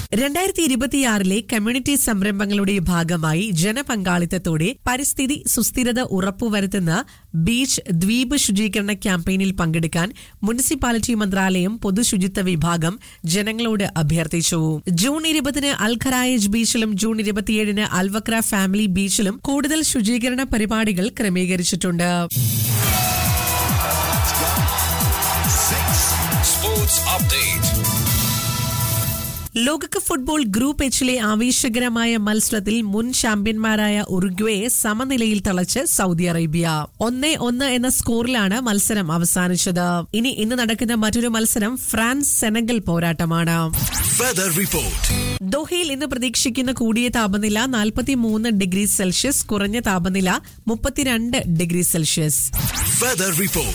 രണ്ടായിരത്തി ഇരുപത്തിയാറിലെ കമ്മ്യൂണിറ്റി സംരംഭങ്ങളുടെ ഭാഗമായി ജനപങ്കാളിത്തത്തോടെ പരിസ്ഥിതി സുസ്ഥിരത ഉറപ്പുവരുത്തുന്ന ബീച്ച് ദ്വീപ് ശുചീകരണ ക്യാമ്പയിനിൽ പങ്കെടുക്കാൻ മുനിസിപ്പാലിറ്റി മന്ത്രാലയം പൊതുശുചിത്വ വിഭാഗം ജനങ്ങളോട് അഭ്യർത്ഥിച്ചു ജൂൺ ഇരുപതിന് അൽഖറായജ് ബീച്ചിലും ജൂൺ ഇരുപത്തിയേഴിന് അൽവക്ര ഫാമിലി ബീച്ചിലും കൂടുതൽ ശുചീകരണ പരിപാടികൾ ക്രമീകരിച്ചിട്ടുണ്ട് Sports update. ലോകകപ്പ് ഫുട്ബോൾ ഗ്രൂപ്പ് എച്ചിലെ ആവേശകരമായ മത്സരത്തിൽ മുൻ ചാമ്പ്യന്മാരായ ഉറുഗ്വയെ സമനിലയിൽ തളച്ച് സൗദി അറേബ്യ ഒന്നേ ഒന്ന് എന്ന സ്കോറിലാണ് മത്സരം അവസാനിച്ചത് ഇനി ഇന്ന് നടക്കുന്ന മറ്റൊരു മത്സരം ഫ്രാൻസ് സെനഗൽ പോരാട്ടമാണ് Weather report. ദോഹയിൽ ഇന്ന് പ്രതീക്ഷിക്കുന്ന കൂടിയ താപനില 43 ഡിഗ്രി സെൽഷ്യസ് കുറഞ്ഞ താപനില മുപ്പത്തിരണ്ട് ഡിഗ്രി സെൽഷ്യസ് Weather report.